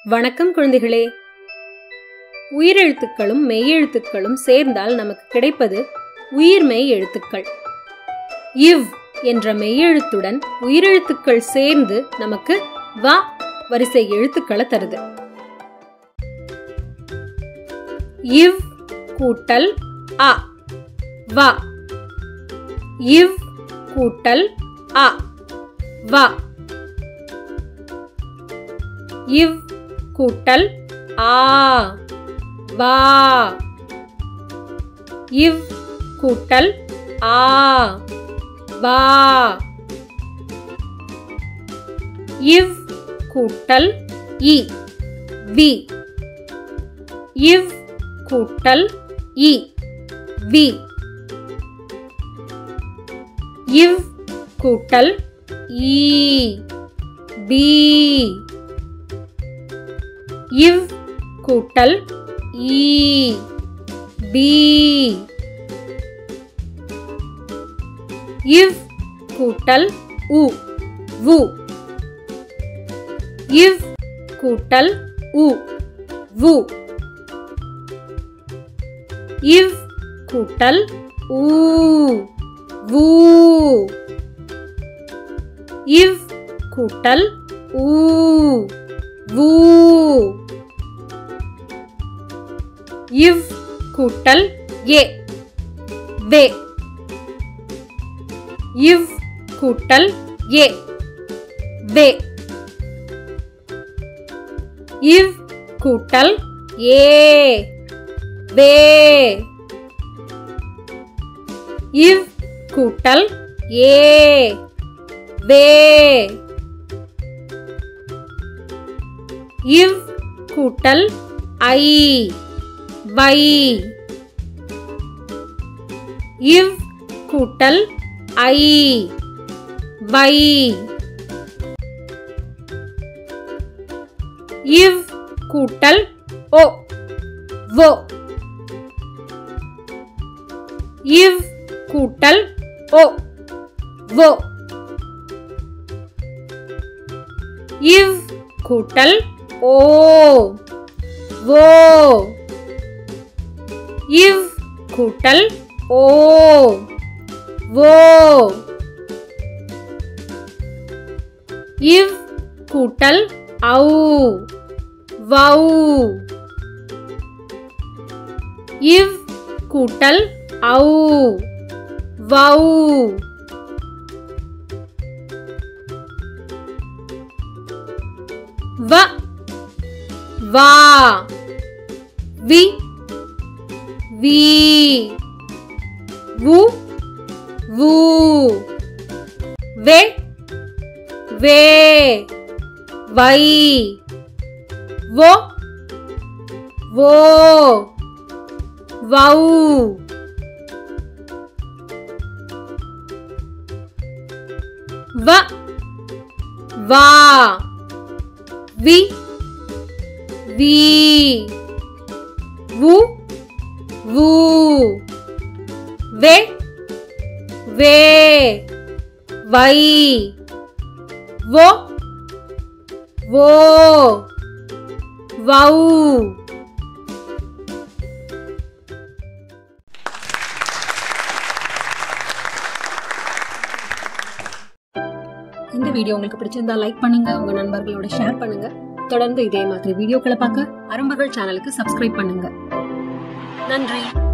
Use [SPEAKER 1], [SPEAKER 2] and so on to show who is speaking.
[SPEAKER 1] வணக்கம் குழந்தைகளே உயிரெழுத்துக்களும் மெய்யெழுத்துக்களும் சேர்ந்தால் நமக்கு கிடைப்பது உயிர்மெய் எழுத்துக்கள் இவ் என்ற மெய்யெழுத்துடன் உயிரெழுத்துக்கள் சேர்ந்து நமக்கு வ வரிசை எழுத்துக்களை தருது இவ் கூட்டல் அ வ இவ் கூட்டல் அ வ இவ் கூட்டல் ஆ வா இவ் கூட்டல் ஆ வா இவ் கூட்டல் இ வி இவ் கூட்டல் இ வி இவ் கூட்டல் ஈ பி இவ் கூட்டல் ஈ பி இவ் கூட்டல் உ வு இவ் கூட்டல் உ வு இவ் கூட்டல் ஊ வு இவ் கூட்டல் ஊ வு இவ் கூட்டல் ஏ வே இவ் கூட்டல் ஏ வே இவ் கூட்டல் ஏ வே இவ் கூட்டல் ஏ வே இவ் கூட்டல் ஐ வை இவ் கூட்டல் ஐ வை இவ் கூட்டல் ஓ வோ இவ் கூட்டல் ஓ வோ இவ் கூட்டல் ஓ வோ இவ் கூட்டல் ஓ வோ இவ் கூட்டல் ஔ வௌ இவ் கூட்டல் ஔ வௌ வ வா வி வி வு வு வே வே வை வோ வோ வௌ வ வா வி வி வு வு வே வே வை வோ வோ வௌ இந்த வீடியோ உங்களுக்கு பிடிச்சிருந்தா லைக் பண்ணுங்க உங்க நண்பர்களோட ஷேர் பண்ணுங்க தொடர்ந்து இதே மாதிரி வீடியோக்களை பார்க்க அரும்புகள் சேனலுக்கு சப்ஸ்கிரைப் பண்ணுங்க நன்றி